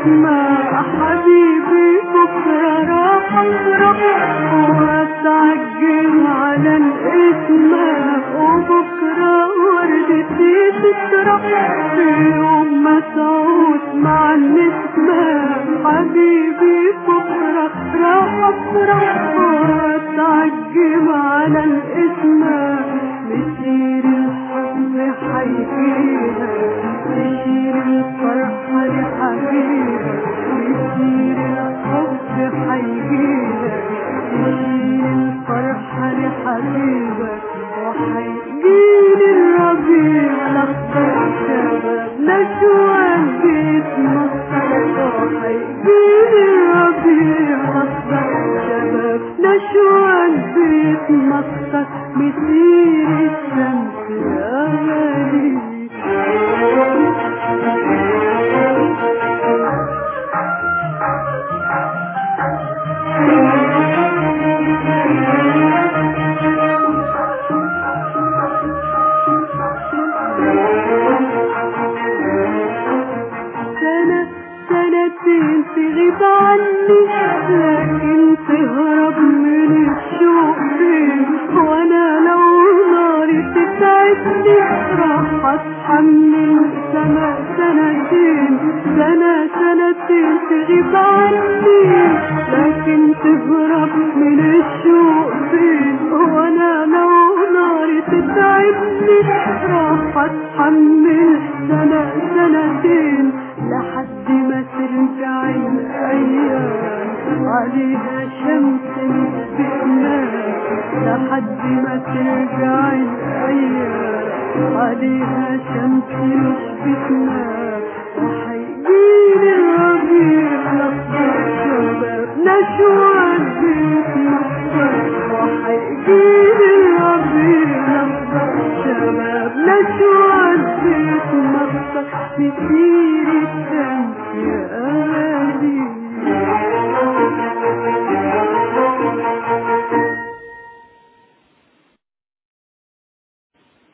اسمع حبيبي بكرة راح افرح واتعجب على الاسماء وبكرة وردتي تسرح في يوم ما تعود مع النسمة حبيبي بكرة راح افرح واتعجب على الاسماء مسير الحب حيجينا مسير الفرحة لحبيبك مسير الحب حيجينا مسير الفرحة لحبيبك وحيجيني الربيع الاخضر شباب نشوان بيت مصر وحيجيني الربيع الاخضر شباب نشوان بيت مصر مسير الشمس يا غالي سنة سنتين تغيب عني لكن تهرب من الشوق فين وانا لو ناري تتعبني راح اتحمل سنة سنتين سنة سنتين تغيب عني لكن تهرب من الشوق فين وانا لو ناري تتعبني راح اتحمل سنة سنتين لحد ما ترجع الايام عليها شمس بإمان لحد ما ترجع الايام عليها شمس بإمان وحيجيني الربيع الاخضر شباب نشوان بيت مصر وحيجيني الربيع الاخضر شباب نشوان بيت مصر مسير